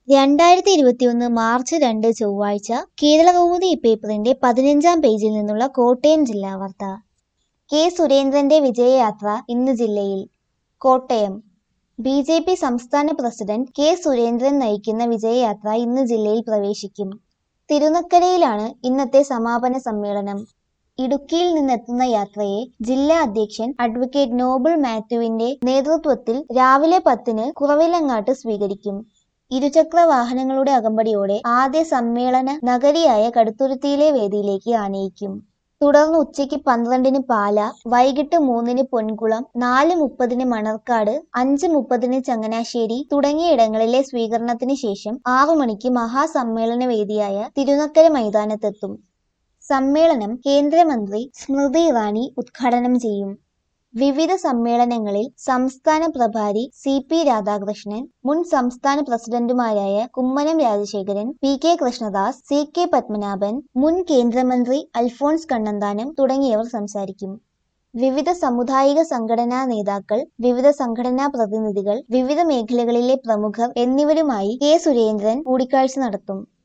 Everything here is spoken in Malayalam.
രണ്ടായിരത്തി ഇരുപത്തിയൊന്ന് മാർച്ച് രണ്ട് ചൊവ്വാഴ്ച കേരളകൗമുദി പേപ്പറിന്റെ പതിനഞ്ചാം പേജിൽ നിന്നുള്ള കോട്ടയം ജില്ലാ വാർത്ത കെ സുരേന്ദ്രന്റെ വിജയയാത്ര ഇന്ന് ജില്ലയിൽ കോട്ടയം ബി ജെ പി സംസ്ഥാന പ്രസിഡന്റ് കെ സുരേന്ദ്രൻ നയിക്കുന്ന വിജയയാത്ര ഇന്ന് ജില്ലയിൽ പ്രവേശിക്കും തിരുനക്കരയിലാണ് ഇന്നത്തെ സമാപന സമ്മേളനം ഇടുക്കിയിൽ നിന്നെത്തുന്ന യാത്രയെ ജില്ലാ അധ്യക്ഷൻ അഡ്വക്കേറ്റ് നോബിൾ മാത്യുവിന്റെ നേതൃത്വത്തിൽ രാവിലെ പത്തിന് കുറവിലങ്ങാട്ട് സ്വീകരിക്കും ഇരുചക്ര വാഹനങ്ങളുടെ അകമ്പടിയോടെ ആദ്യ സമ്മേളന നഗരിയായ കടുത്തുരുത്തിയിലെ വേദിയിലേക്ക് ആനയിക്കും തുടർന്ന് ഉച്ചയ്ക്ക് പന്ത്രണ്ടിന് പാല വൈകിട്ട് മൂന്നിന് പൊൻകുളം നാല് മുപ്പതിന് മണർക്കാട് അഞ്ച് മുപ്പതിന് ചങ്ങനാശ്ശേരി തുടങ്ങിയ ഇടങ്ങളിലെ സ്വീകരണത്തിന് ശേഷം ആറു മണിക്ക് മഹാസമ്മേളന വേദിയായ തിരുനക്കര മൈതാനത്തെത്തും സമ്മേളനം കേന്ദ്രമന്ത്രി സ്മൃതി ഇറാനി ഉദ്ഘാടനം ചെയ്യും വിവിധ സമ്മേളനങ്ങളിൽ സംസ്ഥാന പ്രഭാരി സി പി രാധാകൃഷ്ണൻ മുൻ സംസ്ഥാന പ്രസിഡന്റുമാരായ Kummanam Rajasekharan P K Krishnadas C K Padmanabhan മുൻ കേന്ദ്രമന്ത്രി അൽഫോൺസ് കണ്ണന്താനം തുടങ്ങിയവർ സംസാരിക്കും വിവിധ സാമുദായിക സംഘടനാ നേതാക്കൾ വിവിധ സംഘടനാ പ്രതിനിധികൾ വിവിധ മേഖലകളിലെ പ്രമുഖർ എന്നിവരുമായി കെ സുരേന്ദ്രൻ കൂടിക്കാഴ്ച നടത്തും